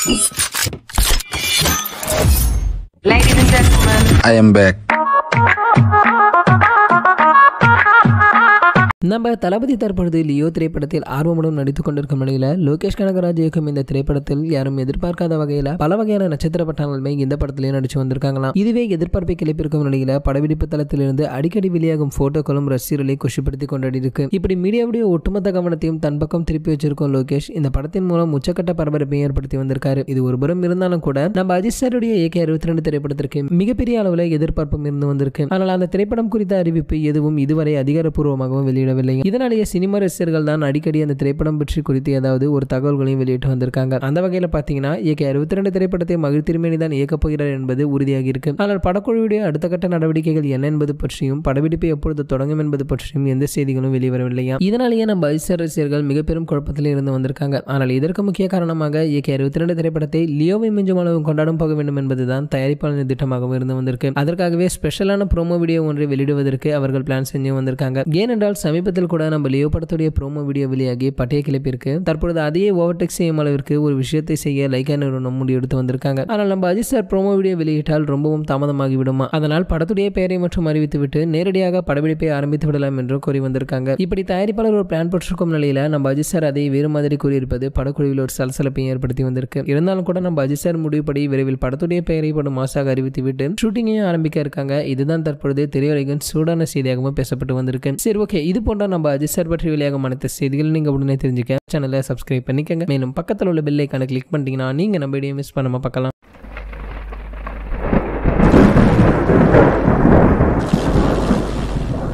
Ladies and gentlemen, I am back. நம்ம தளபதி தற்பொழுது Leo திரைப்படத்தில் ஆர்வமுடன் நடித்துக் கொண்டிருக்கும் நிலையில லோகேஷ் கனகராஜ் இயக்கும் இந்த திரைப்படத்தில் யாரும் எதிர்பார்க்காத வகையில பல வகையான நட்சத்திர பட்டாளமே இந்த படத்திலேயே நடிச்சு வந்திருக்காங்களாம் இதுவே எதிர்பார்ப்பை கிளப்பியிருக்கும் நிலையில படப்பிடிப்பு தளத்திலிருந்து அடிக்கடி வெளியாகும் போட்டோக்களும் ரசிகர்களை குஷிப்படுத்தி கொண்டாடி இருக்கு இப்படி மீடியாவுடைய ஒட்டுமொத்த கவனத்தையும் தன் பக்கம் திருப்பி வச்சிருக்கும் லோகேஷ் இந்த படத்தின் மூலம் உச்சக்கட்ட பரபரப்பை ஏற்படுத்தி வந்திருக்காரு இது ஒரு புறம் இருந்தாலும் கூட நம்ம அஜித் சாருடைய ஏகே அறுபத்தி ரெண்டு திரைப்படத்திற்கு மிகப்பெரிய அளவில் எதிர்பார்ப்பும் இருந்து வந்திருக்கு ஆனால் அந்த திரைப்படம் குறித்த அறிவிப்பு எதுவும் இதுவரை அதிகாரப்பூர்வமாகவும் வெளியிடவில்லை இதனாலேயே சினிமா ரசிகர்கள் தான் அடிக்கடி அந்த திரைப்படம் பற்றி குறித்து ஏதாவது ஒரு தகவல்களையும் வெளியிட்டு வந்திருக்காங்க அந்த வகையில் பார்த்தீங்கன்னா ஏகே அறுபத்தி ரெண்டு திரைப்படத்தை மகிழ் திருமேனி தான் இயக்கப் போகிறார் என்பது உறுதியாகி இருக்கு ஆனால் படக்குழுவுடைய அடுத்த கட்ட நடவடிக்கைகள் என்ன என்பது பற்றியும் படப்பிடிப்பு எப்பொழுது தொடங்கும் என்பது பற்றியும் எந்த செய்திகளும் வெளிவரவில்லையா இதனாலேயே நம்ம அஜித் ரசிகர்கள் மிக பெரும் குழப்பத்தில் இருந்து வந்திருக்காங்க ஆனால் இதற்கு முக்கிய காரணமாக ஏகே அறுபத்தி ரெண்டு திரைப்படத்தை லியோவை மிஞ்சும் அளவு கொண்டாடும் போக வேண்டும் என்பதுதான் தயாரிப்பாளர் திட்டமாகவும் இருந்து வந்திருக்கு அதற்காகவே ஸ்பெஷலான ப்ரோமோ வீடியோ ஒன்றை வெளியிடுவதற்கு அவர்கள் பிளான் செஞ்சு வந்திருக்காங்க ஏனென்றால் சமீபத்தில் கூட நம்ம லியோ படத்துடைய ப்ரோமோ வீடியோ வெளியாகி பட்டைய கிளப்பிற்கு தற்பொழுது அதையே ஓவர்டேக் செய்யும் அளவிற்கு ஒரு விஷயத்தை செய்ய லைக்கா நிறுவனம் முடிவெடுத்து வந்திருக்காங்க ஆனால் நம்ம அஜித் சார் ப்ரோமோ வீடியோ வெளியிட்டால் ரொம்பவும் தாமதமாகி விடுமா அதனால் படத்துடைய பெயரை மற்றும் அறிவித்துவிட்டு நேரடியாக படப்பிடிப்பை ஆரம்பித்து விடலாம் என்று கூறி வந்திருக்காங்க இப்படி தயாரிப்பாளர் ஒரு பிளான் போட்டிருக்கும் நிலையில நம்ம அஜித் சார் அதை வேறு மாதிரி கூறியிருப்பது படக்குழுவில் ஒரு சலசலப்பை ஏற்படுத்தி வந்திருக்கு இருந்தாலும் கூட நம்ம அஜித் சார் முடிவுப்படி விரைவில் படத்துடைய பெயரை படும் மாசாக அறிவித்துவிட்டு ஷூட்டிங்கையும் ஆரம்பிக்க இருக்காங்க இதுதான் தற்பொழுது திரையுலகின் சூடான செய்தியாகவும் பேசப்பட்டு வந்திருக்கு சரி ஓகே இது போன்ற நம்ம அஜித் சார் பற்றி வெளியாகும் அனைத்து செய்திகள் நீங்க உடனே தெரிஞ்சுக்க சேனலை சப்ஸ்கிரைப் பண்ணிக்கங்க மேலும் பக்கத்தில் உள்ள பெல் ஐக்கானை கிளிக் பண்ணிட்டீங்கன்னா நீங்க நம்ம வீடியோ மிஸ் பண்ணாம பார்க்கலாம்